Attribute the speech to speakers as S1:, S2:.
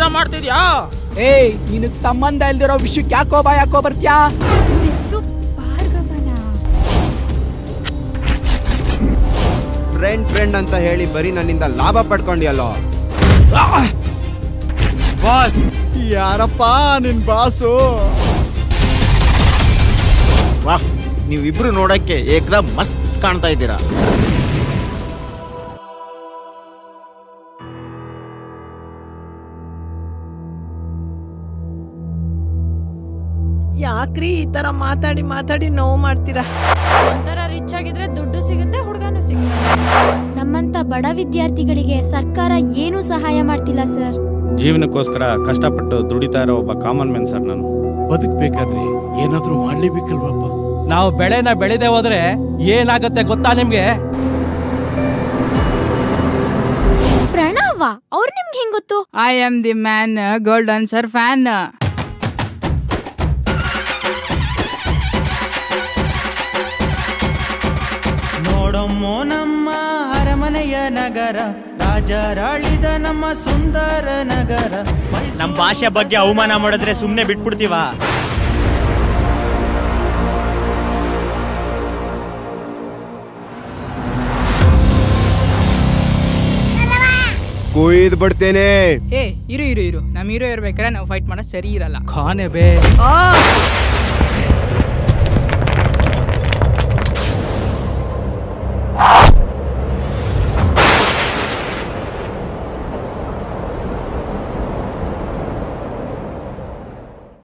S1: ಮಾಡ್ತಿದ್ಯಾ
S2: ಏಯ್ ನಿನಗ್ ಸಂಬಂಧ ಇಲ್ದಿರೋ ವಿಷಯಕ್ಕೆ ಯಾಕೋ ಬಾ ಯಾಕೋ ಬರ್ತ್ಯಾ
S3: ಹೆಸರು ಭಾರ್ಗವನ
S4: ಫ್ರೆಂಡ್ ಫ್ರೆಂಡ್ ಅಂತ ಹೇಳಿ ಬರೀ ನನ್ನಿಂದ ಲಾಭ ಪಡ್ಕೊಂಡಿಯಲ್ಲೋ
S1: ಬಾಸ್
S4: ಯಾರಪ್ಪ ನಿನ್ ಬಾಸು
S1: ವಾಹ್ ನೀವಿಬ್ರು ನೋಡಕ್ಕೆ ಏಕ್ದಮ್ ಮಸ್ತ್ ಕಾಣ್ತಾ ಇದ್ದೀರಾ
S5: ಯಾಕ್ರಿ ಈ ತರ ಮಾತಾಡಿ ಮಾತಾಡಿ ನೋವು ಮಾಡ್ತೀರಾ
S3: ಒಂಥರ ರಿಚ್ ಆಗಿದ್ರೆ ದುಡ್ಡು ಸಿಗುತ್ತೆ ಹುಡುಗನೂ ಸಿಗುತ್ತೆ
S6: ನಮ್ಮಂತ ಬಡ ವಿದ್ಯಾರ್ಥಿಗಳಿಗೆ ಸರ್ಕಾರ ಏನೂ ಸಹಾಯ ಮಾಡ್ತಿಲ್ಲ ಸರ್
S7: ಜೀವನಕ್ಕೋಸ್ಕರ ಕಷ್ಟಪಟ್ಟು ದುಡಿತಾ ಇರೋ ಒಬ್ಬ ಕಾಮನ್ ಮ್ಯಾನ್ ಸರ್ ನಾನು
S8: ಬದುಕ್ಬೇಕಾದ್ರೆ ಏನಾದ್ರೂ ಮಾಡ್ಲೇಬೇಕಲ್ವಪ್ಪ
S9: ನಾವು ಬೆಳೆನ ಬೆಳೆದೇ ಹೋದ್ರೆ ಏನಾಗುತ್ತೆ ಗೊತ್ತಾ ನಿಮ್ಗೆ
S6: ಪ್ರಣವ ಅವ್ರು ನಿಮ್ಗೆ ಹೆಂಗ್ ಗೊತ್ತು
S10: I am the man gold answer fan
S11: ನೋಡಮ್ಮೋ ನಮ್ಮ ಅರಮನೆಯ ನಗರ ರಾಜರಾಳಿದ ನಮ್ಮ ಸುಂದರ ನಗರ
S12: ನಮ್ ಭಾಷೆ ಬಗ್ಗೆ ಅವಮಾನ ಮಾಡಿದ್ರೆ ಸುಮ್ನೆ ಬಿಟ್ಬಿಡ್ತೀವಾ
S4: ಕುಯ್ದು ಬಿಡ್ತೇನೆ
S10: ಏ ಇರು ಇರು ಇರು ನಮ್ ಹೀರೋ ಇರ್ಬೇಕಾದ್ರೆ ನಾವು ಫೈಟ್ ಮಾಡೋದು ಸರಿ ಇರಲ್ಲ
S9: ಖಾನೆ ಬೇ
S5: ಆ